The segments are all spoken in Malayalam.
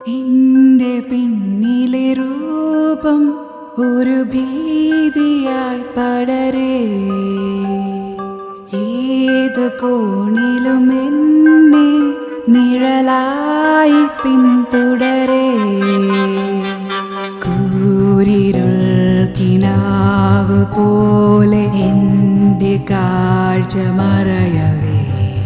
എന്റെ പിന്നിലെ രൂപം ഒരു ഭീതിയായി പടരേ ഏത് കോണിലും എന്നെ നിഴലായി പിന്തുടരേ കൂരിരുൾ കിനാവ് പോലെ എന്റെ കാഴ്ച മറയവേ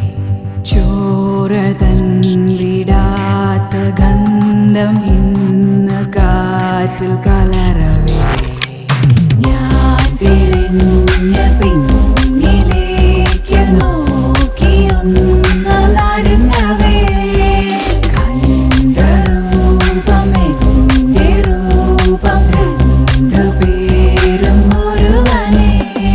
ചോരതൻ വിടാത്ത ഗന്ധം ഇന്ന് കാറ്റിൽ കലരവേ ഞാൻ തിരിഞ്ഞ പിന്നിലേക്ക് നോക്കിയൊന്ന് നടുങ്ങവേ കണ്ട രൂപം എന്റെ രൂപം രണ്ടു പേരും ഒരുവനേ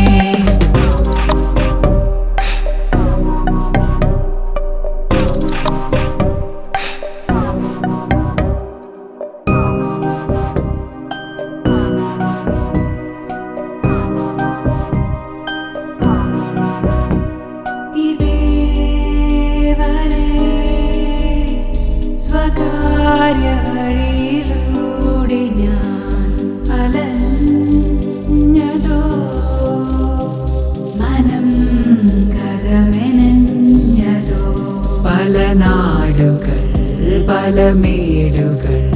ഇതേവരെ സ്വകാര്യ വഴിയിലൂടെ ഞാൻ അലഞ്ഞതോ മനം കഥമെനഞ്ഞതോ പല നാടുകൾ പല മേടുകൾ